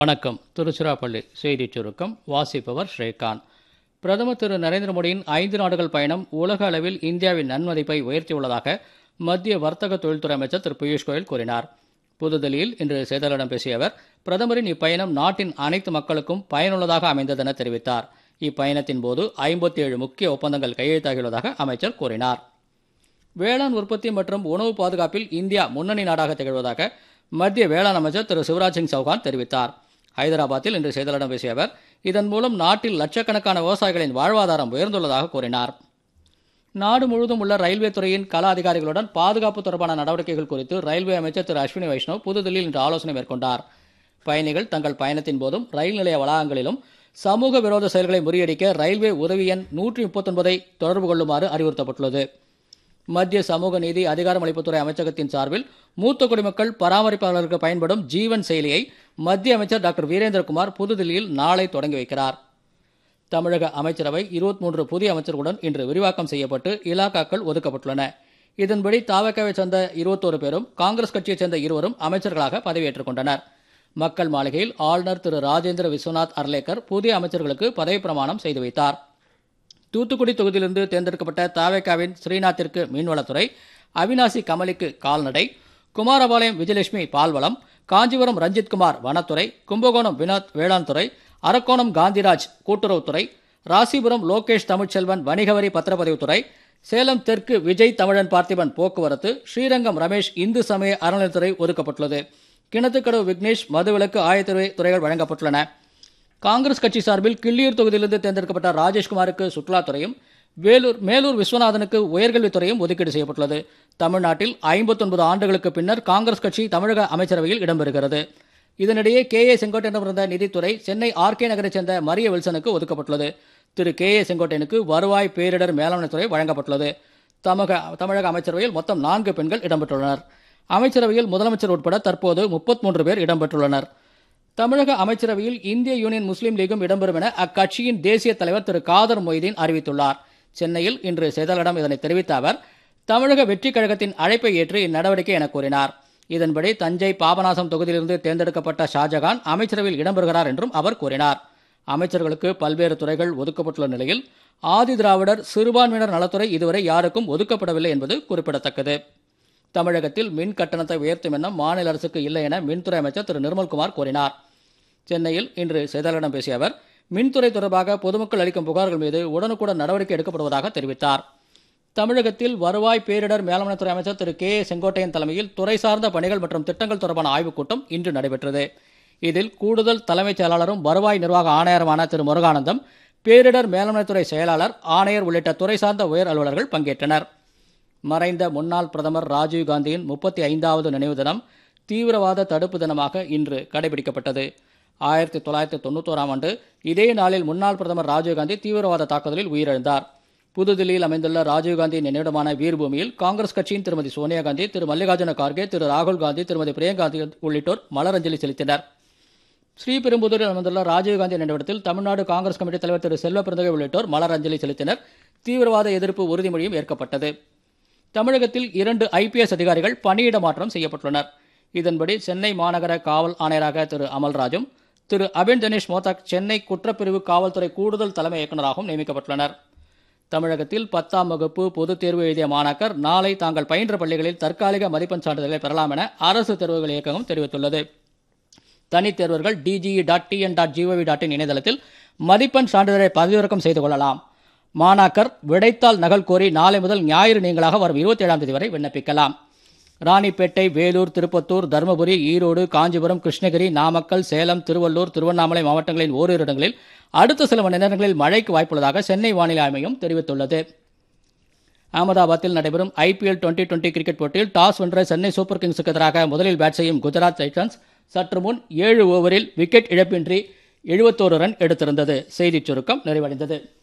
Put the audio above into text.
வணக்கம் திருச்சிராப்பள்ளி செய்திச் சுருக்கம் வாசிப்பவர் ஸ்ரீகாந்த் பிரதமர் திரு நரேந்திர மோடியின் ஐந்து நாடுகள் பயணம் உலக அளவில் இந்தியாவின் நன்மதிப்பை உயர்த்தியுள்ளதாக மத்திய வர்த்தக தொழில்துறை அமைச்சர் திரு பியூஷ் கோயல் கூறினார் புதுதில்லியில் இன்று செய்தியாளர்களிடம் பேசிய அவர் பிரதமரின் இப்பயணம் நாட்டின் அனைத்து மக்களுக்கும் பயனுள்ளதாக அமைந்ததென தெரிவித்தார் இப்பயணத்தின் போது ஐம்பத்தி ஏழு முக்கிய ஒப்பந்தங்கள் கையெழுத்தாகியுள்ளதாக அமைச்சர் கூறினார் வேளாண் உற்பத்தி மற்றும் உணவு பாதுகாப்பில் இந்தியா முன்னணி நாடாக திகழ்வதாக மத்திய வேளாண் அமைச்சர் திரு சிவராஜ் சிங் சௌகான் தெரிவித்தார் ஹைதராபாத்தில் இன்று செய்தியாளர்களிடம் பேசிய அவர் இதன் மூலம் நாட்டில் லட்சக்கணக்கான விவசாயிகளின் வாழ்வாதாரம் உயர்ந்துள்ளதாக கூறினார் நாடு முழுவதும் உள்ள ரயில்வே துறையின் கள அதிகாரிகளுடன் பாதுகாப்பு தொடர்பான நடவடிக்கைகள் குறித்து ரயில்வே அமைச்சர் திரு அஸ்வினி வைஷ்ணவ் புதுதில்லியில் இன்று ஆலோசனை மேற்கொண்டார் பயணிகள் தங்கள் பயணத்தின் போதும் ரயில் நிலைய வளாகங்களிலும் சமூக விரோத செயல்களை முறியடிக்க ரயில்வே உதவி எண் நூற்றி முப்பத்தொன்பதை தொடர்பு கொள்ளுமாறு அறிவுறுத்தப்பட்டுள்ளது மத்திய சமூக நீதி அதிகாரமளிப்புத்துறை அமைச்சகத்தின் சார்பில் மூத்த குடிமக்கள் பராமரிப்பாளருக்கு பயன்படும் ஜீவன் செயலியை மத்திய அமைச்சர் டாக்டர் வீரேந்திரகுமார் புதுதில்லியில் நாளை தொடங்கி வைக்கிறார் தமிழக அமைச்சரவை இருபத்தி மூன்று புதிய அமைச்சர்களுடன் இன்று விரிவாக்கம் செய்யப்பட்டு இலாக்காக்கள் ஒதுக்கப்பட்டுள்ளன இதன்படி தாவக்காவை சேர்ந்த இருபத்தோரு பேரும் காங்கிரஸ் கட்சியைச் சேர்ந்த இருவரும் அமைச்சர்களாக பதவியேற்றுக் கொண்டனர் மக்கள் மாளிகையில் ஆளுநர் திரு ராஜேந்திர விஸ்வநாத் அர்லேக்கர் புதிய அமைச்சர்களுக்கு பதவிப் பிரமாணம் செய்து வைத்தார் தூத்துக்குடி தொகுதியிலிருந்து தேர்ந்தெடுக்கப்பட்ட தாவேக்காவின் ஸ்ரீநாத்திற்கு மீன்வளத்துறை அவினாசி கமலிக்கு கால்நடை குமாரபாளையம் விஜயலட்சுமி பால்வளம் காஞ்சிபுரம் ரஞ்சித்குமார் வனத்துறை கும்பகோணம் வினோத் வேளாண் துறை அரக்கோணம் காந்திராஜ் கூட்டுறவுத்துறை ராசிபுரம் லோகேஷ் தமிழ்ச்செல்வன் வணிகவரி பத்திரப்பதிவுத்துறை சேலம் தெற்கு விஜய் தமிழன் பார்த்திபன் போக்குவரத்து ஸ்ரீரங்கம் ரமேஷ் இந்து சமய அறநிலைத்துறை ஒதுக்கப்பட்டுள்ளது கிணத்துக்கடவு விக்னேஷ் மதுவிலக்கு ஆயத்துறை துறைகள் வழங்கப்பட்டுள்ளன காங்கிரஸ் கட்சி சார்பில் கிள்ளியூர் தொகுதியிலிருந்து தேர்ந்தெடுக்கப்பட்ட ராஜேஷ்குமாருக்கு சுற்றுலாத்துறையும் வேலூர் மேலூர் விஸ்வநாதனுக்கு உயர்கல்வித்துறையும் ஒதுக்கீடு செய்யப்பட்டுள்ளது தமிழ்நாட்டில் ஐம்பத்தொன்பது ஆண்டுகளுக்கு பின்னர் காங்கிரஸ் கட்சி தமிழக அமைச்சரவையில் இடம்பெறுகிறது இதனிடையே கே ஏ செங்கோட்டையிடமிருந்த நிதித்துறை சென்னை ஆர்கே நகரைச் சேர்ந்த மரிய வில்சனுக்கு ஒதுக்கப்பட்டுள்ளது திரு கே ஏ செங்கோட்டையனுக்கு வருவாய் பேரிடர் மேலாண்மைத்துறை வழங்கப்பட்டுள்ளது தமிழக தமிழக அமைச்சரவையில் மொத்தம் நான்கு பெண்கள் இடம்பெற்றுள்ளனர் அமைச்சரவையில் முதலமைச்சர் உட்பட தற்போது முப்பத்தி பேர் இடம்பெற்றுள்ளனர் தமிழக அமைச்சரவையில் இந்திய யூனியன் முஸ்லீம் லீகும் இடம்பெறும் என அக்கட்சியின் தேசிய தலைவர் திரு காதர் மொய்தீன் அறிவித்துள்ளார் சென்னையில் இன்று செய்தியாளரிடம் இதனை தெரிவித்த அவர் தமிழக வெற்றிக் கழகத்தின் அழைப்பை ஏற்று இந்நடவடிக்கை என கூறினார் இதன்படி தஞ்சை பாபநாசம் தொகுதியிலிருந்து தேர்ந்தெடுக்கப்பட்ட ஷாஜகான் அமைச்சரவையில் இடம்பெறுகிறார் என்றும் அவர் கூறினார் அமைச்சர்களுக்கு பல்வேறு துறைகள் ஒதுக்கப்பட்டுள்ள நிலையில் ஆதி திராவிடர் சிறுபான்மையினர் நலத்துறை இதுவரை யாருக்கும் ஒதுக்கப்படவில்லை என்பது குறிப்பிடத்தக்கது தமிழகத்தில் மின் கட்டணத்தை உயர்த்தும் எண்ணம் மாநில அரசுக்கு இல்லை என மின்துறை அமைச்சர் திரு நிர்மல்குமார் கூறினார் சென்னையில் இன்று செய்தியாளர்களிடம் பேசிய அவர் மின்துறை தொடர்பாக பொதுமக்கள் அளிக்கும் புகார்கள் மீது உடனுக்குடன் நடவடிக்கை எடுக்கப்படுவதாக தெரிவித்தார் தமிழகத்தில் வருவாய் பேரிடர் மேலாண்மைத்துறை அமைச்சர் திரு கே ஏ செங்கோட்டையன் தலைமையில் துறை சார்ந்த பணிகள் மற்றும் திட்டங்கள் தொடர்பான ஆய்வுக் கூட்டம் இன்று நடைபெற்றது இதில் கூடுதல் தலைமைச் செயலாளரும் வருவாய் நிர்வாக ஆணையருமான திரு முருகானந்தம் பேரிடர் மேலாண்மைத்துறை செயலாளர் ஆணையர் உள்ளிட்ட துறை சார்ந்த உயர் அலுவலர்கள் பங்கேற்றனர் மறைந்த முன்னாள் பிரதமர் ராஜீவ்காந்தியின் முப்பத்தி ஐந்தாவது நினைவு தினம் தீவிரவாத தடுப்பு தினமாக இன்று கடைபிடிக்கப்பட்டது ஆயிரத்தி தொள்ளாயிரத்தி தொண்ணூத்தோராம் ஆண்டு இதே நாளில் முன்னாள் பிரதமர் ராஜீவ்காந்தி தீவிரவாத தாக்குதலில் உயிரிழந்தார் புதுதில்லியில் அமைந்துள்ள ராஜீவ்காந்தியின் நினைவிடமான வீர்பூமியில் காங்கிரஸ் கட்சியின் திருமதி சோனியா காந்தி திரு மல்லிகார்ஜுன கார்கே திரு ராகுல் காந்தி திருமதி பிரியங்கா காந்தி உள்ளிட்டோர் மலரஞ்சலி செலுத்தினர் ஸ்ரீபெரும்புதூரில் அமைந்துள்ள ராஜீவ்காந்தி நினைவிடத்தில் தமிழ்நாடு காங்கிரஸ் கமிட்டி தலைவர் திரு செல்வ பிறந்தகை உள்ளிட்டோர் மலரஞ்சலி செலுத்தினர் தீவிரவாத எதிர்ப்பு உறுதிமொழியும் ஏற்கப்பட்டது தமிழகத்தில் இரண்டு ஐபிஎஸ் அதிகாரிகள் பணியிட மாற்றம் செய்யப்பட்டுள்ளனர் இதன்படி சென்னை மாநகர காவல் ஆணையராக திரு அமல்ராஜும் திரு அபின் தினேஷ் மோதாக் சென்னை குற்றப்பிரிவு காவல்துறை கூடுதல் தலைமை இயக்குநராகவும் நியமிக்கப்பட்டுள்ளனர் தமிழகத்தில் பத்தாம் வகுப்பு பொதுத் தேர்வு எழுதிய மாணாக்கர் நாளை தாங்கள் பயின்ற பள்ளிகளில் தற்காலிக மதிப்பெண் சான்றிதழை பெறலாம் என அரசு தேர்வுகள் இயக்ககம் தெரிவித்துள்ளது தனித் தேர்வர்கள் DGE dot TN dot GOV dot in இணையதளத்தில் மதிப்பெண் சான்றிதழை பதிவிறக்கம் செய்து கொள்ளலாம் மாணாக்கர் விடைத்தாள் நகல் கோரி நாளை முதல் ஞாயிறு நீங்களாக வரும் இருபத்தி ஏழாம் தேதி வரை விண்ணப்பிக்கலாம் ராணிப்பேட்டை வேலூர் திருப்பத்தூர் தருமபுரி ஈரோடு காஞ்சிபுரம் கிருஷ்ணகிரி நாமக்கல் சேலம் திருவள்ளூர் திருவண்ணாமலை மாவட்டங்களின் ஓரிரு இடங்களில் அடுத்த சில மணி நேரங்களில் மழைக்கு வாய்ப்புள்ளதாக சென்னை வானிலை ஆய்வு மையம் தெரிவித்துள்ளது அகமதாபாத்தில் நடைபெறும் ஐபிஎல் டுவெண்டி டுவெண்டி கிரிக்கெட் போட்டியில் டாஸ் வென்ற சென்னை சூப்பர் கிங்ஸுக்கு எதிராக முதலில் பேட் செய்யும் குஜராத் டைட்டன்ஸ் சற்று முன் ஏழு ஓவரில் விக்கெட் இழப்பின்றி எழுபத்தோரு ரன் எடுத்திருந்தது செய்திச் சுருக்கம் நிறைவடைந்தது